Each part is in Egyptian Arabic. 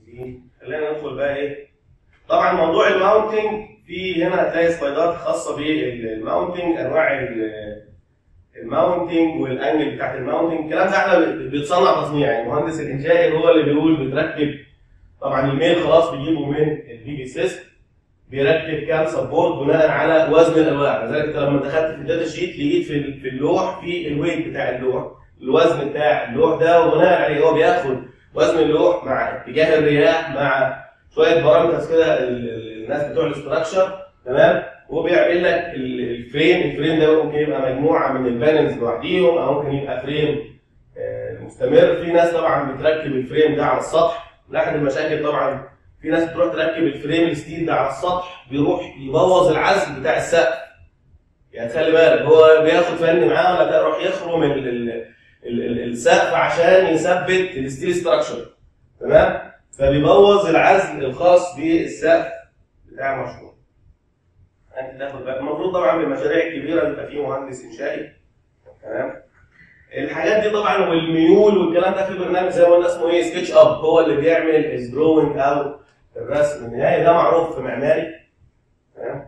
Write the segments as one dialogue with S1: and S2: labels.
S1: 60 خلينا ندخل بقى ايه طبعا موضوع الماونتنج في هنا هتلاقي سلايدات خاصه بالماونتنج انواع ال- الماونتنج والانجل بتاعت الماونتنج الكلام ده احنا بيتصنع تصنيع يعني المهندس الانشائي هو اللي بيقول بتركب طبعا الميل خلاص بيجيبه من البي بي سيست بيركب كام سبورت بناء على وزن الالواح لذلك انت لما دخلت في الداتا شيت لقيت في ال- في اللوح في الويت بتاع اللوح الوزن بتاع اللوح ده وبناء عليه هو بياخد وزن اللوح مع اتجاه الرياح مع شويه بارامترز كده ال- ال- الناس بتوع الاستراكشر تمام وبيعمل لك ال- الفريم الفريم ده ممكن يبقى مجموعه من البانلز لوحديهم او ممكن يبقى فريم آه، مستمر في ناس طبعا بتركب الفريم ده على السطح لاحظ المشاكل طبعا في ناس بتروح تركب الفريم الستيل ده على السطح بيروح يبوظ العزل بتاع السقف يعني خلي بالك هو بياخد فني معاه ولا يروح يخرم ال- ال- ال- ال- السقف عشان يثبت الستيل ستراكشر تمام فبيبوظ العزل الخاص بالسقف بتاع المشروع انت تاخد بالك المفروض طبعا بالمشاريع الكبيره بيبقى فيه مهندس انشائي تمام الحاجات دي طبعا والميول والكلام ده في برنامج زي ما قلنا اسمه ايه سكتش اب هو اللي بيعمل الدروينج او الرسم النهائي ده معروف في معماري تمام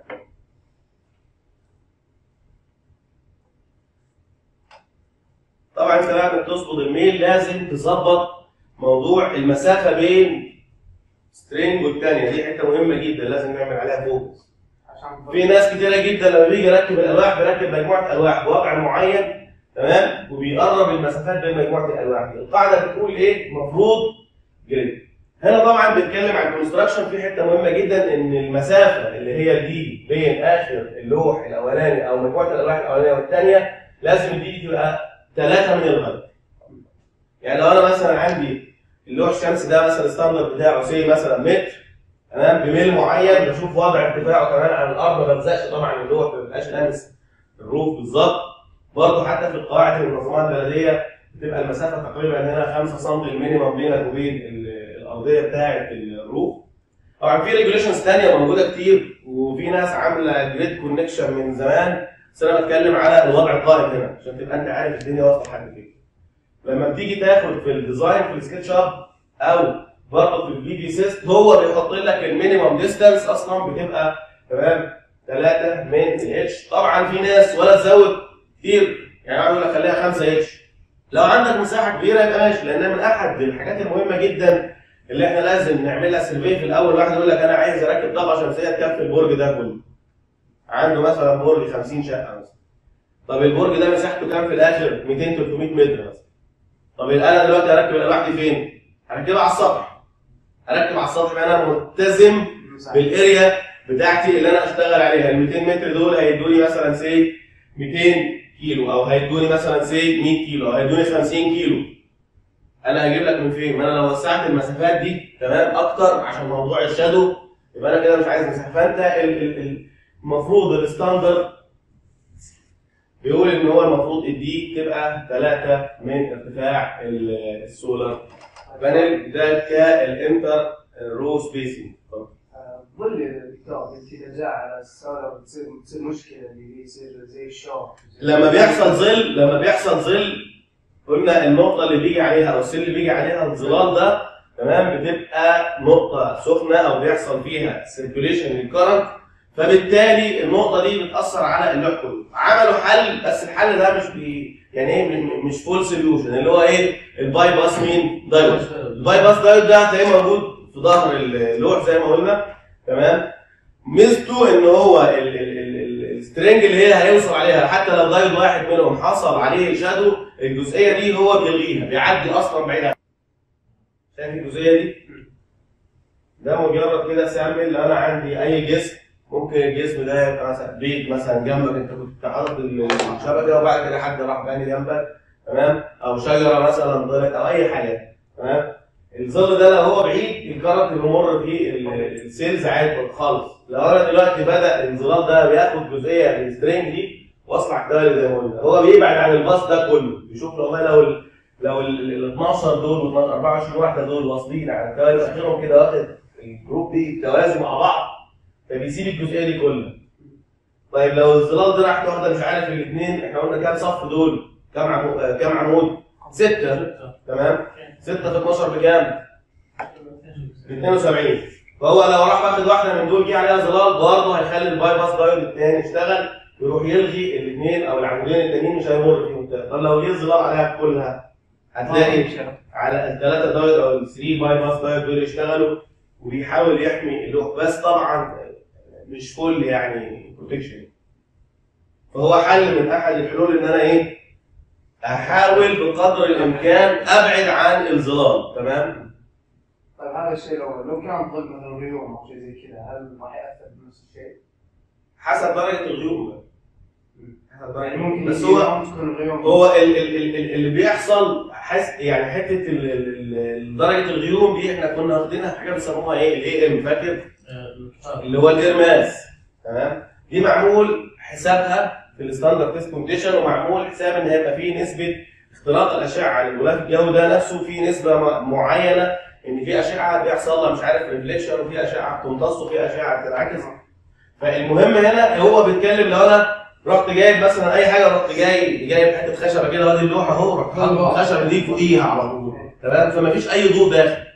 S1: طبعا انت بعد ما تظبط الميل لازم تظبط موضوع المسافه بين سترينج والثانيه دي حته مهمه جدا لازم نعمل عليها فوكس
S2: عشان
S1: في ناس كتيره جدا لما بيجي يركب الالواح بيركب مجموعه الواح بوضع معين تمام وبيقرب المسافات بين مجموعه الالواح دي القاعده بتقول ايه المفروض جريد هنا طبعا بنتكلم عن الكونستراكشن في حته مهمه جدا ان المسافه اللي هي دي بين اخر اللوح الاولاني او مجموعه الالواح الاولانيه والثانيه لازم دي تبقى ثلاثه من الغد يعني لو انا مثلا عندي اللوح الشمسي ده مثلا الستاندرد بتاعه سي مثلا متر تمام بميل معين بشوف وضع ارتفاعه كمان عن الارض ما بلزقش طبعا اللوح ما بيبقاش لامس الروف بالظبط برضه حتى في القواعد المنظمات البلديه بتبقى المسافه تقريبا هنا 5 سم المينيمم بينك وبين ال- الارضيه بتاعه الروف طبعا في ريجوليشنز ثانيه موجوده كتير وفي ناس عامله جريد كونكشن من زمان بس انا بتكلم على الوضع القائم هنا عشان تبقى انت عارف الدنيا واصله لحد فين لما بتيجي تاخد في الديزاين في السكتش اب او برضه في البي في سيست هو بيحط لك المينيمم ديستانس اصلا بتبقى تمام 3 من اتش طبعا في ناس ولا تزود كتير يعني يقول لك خليها 5 اتش لو عندك مساحه كبيره يبقى ماشي لان من احد الحاجات المهمه جدا اللي احنا لازم نعملها سيرفي في الاول واحد يقول لك انا عايز اركب طاقه شمسيه تكفي البرج ده كله عنده مثلا برج 50 شقه مثلا طب البرج ده مساحته كام في الاخر 200 300 متر مثلا طب انا دلوقتي هركب الالواح دي فين؟ هركبها على السطح هركب على السطح يبقى انا ملتزم بالاريا بتاعتي اللي انا اشتغل عليها ال 200 متر دول هيدوني مثلا سي 200 كيلو او هيدوني مثلا سي 100 كيلو او هيدوني 50 كيلو انا هجيب لك من فين؟ ما انا لو وسعت المسافات دي تمام اكتر عشان موضوع الشادو يبقى انا كده مش عايز مساحه فانت ال- ال- ال- المفروض الستاندرد بيقول ان هو المفروض الدي تبقى 3 من ارتفاع ال- السولار بانل ده كالانتر رو سبيسنج
S2: قول لي يا دكتور انت اذا جاء على السولر بتصير بتصير مشكله اللي هي يصير زي الشوك
S1: لما بيحصل ظل لما بيحصل ظل قلنا النقطه اللي بيجي عليها او السل اللي بيجي عليها الظلال ده تمام بتبقى نقطه سخنه او بيحصل فيها سيركيوليشن للكرنت فبالتالي النقطه دي بتاثر على اللوح كله عملوا حل بس الحل ده مش بي يعني ايه م- مش فول سوليوشن اللي هو ايه الباي باس مين دايود الباي باس دايود ده هتلاقيه موجود في ظهر اللوح زي ما قلنا تمام ميزته ان هو ال- ال- ال- ال- السترنج اللي هي هيوصل عليها حتى لو دايود واحد منهم حصل عليه شادو الجزئيه دي هو بيلغيها بيعدي اصلا بعيد عنها شايف الجزئيه دي؟ ده مجرد كده سامبل لو انا عندي اي جسم ممكن الجسم ده يبقى مثلا بيت مثلا جنبك انت كنت حاطط الشبكه وبعد كده حد راح باني جنبك تمام او شجره مثلا ضلت او اي حاجه تمام الظل ده لو هو بعيد الكرنت اللي بيمر فيه ال- السيلز عادي خالص لو انا دلوقتي بدا الانزلاق ده بياخد جزئيه من السترينج دي واصل على الدايره زي ما قلنا هو بيبعد عن الباص ده كله بيشوف والله لو ال لو ال 12 دول وال 24 واحده دول واصلين على الدايره اخرهم كده واخد الجروب دي توازي مع بعض فبيسيب الجزئيه دي كلها طيب لو الظلال دي راحت واخده مش عارف الاثنين احنا قلنا كام صف دول كام عمود كام عمود؟ سته تمام 6 في 12 بكام؟ 72 فهو لو راح واخد واحده من دول جه عليها ظلال برضه هيخلي الباي باس دايود الثاني يشتغل يروح يلغي الاثنين او العمودين التانيين مش هيمر فيهم تاني طب لو جه الظلال عليها كلها هتلاقي على الثلاثه دايود او الثري باي باس دايود دول يشتغلوا وبيحاول يحمي اللوح بس طبعا مش فل يعني بروتكشن فهو حل من احد الحلول ان انا ايه احاول بقدر الامكان ابعد عن الظلال تمام
S2: طيب هذا الشيء الاول لو كان ظل مثلا غيوم او شيء زي كذا هل راح ياثر بنفس الشيء؟
S1: حسب درجه الغيوم حسب درجة
S2: يعني ممكن
S1: بس
S2: يجي
S1: هو
S2: يوم تكون الغيوم
S1: هو ال ال ال ال اللي بيحصل حس يعني حته ال- ال- ال- درجه الغيوم دي احنا كنا واخدينها في حاجه بيسموها ايه الاي ام فاكر اللي هو الايرماس تمام دي معمول حسابها في الستاندرد تيست كونديشن ومعمول حساب ان هيبقى فيه نسبه اختراق الاشعه للغلاف الجوي ده نفسه في نسبه م- معينه ان في اشعه بيحصل لها مش عارف ريفليكشن وفي اشعه بتمتص وفي اشعه بتنعكس فالمهم هنا هو بيتكلم لو انا رحت جايب مثلا اي حاجه رحت جاي جايب حته خشبه كده وادي اللوحه اهو رحت حاطط الخشبه دي فوقيها على طول تمام فما فيش اي ضوء داخل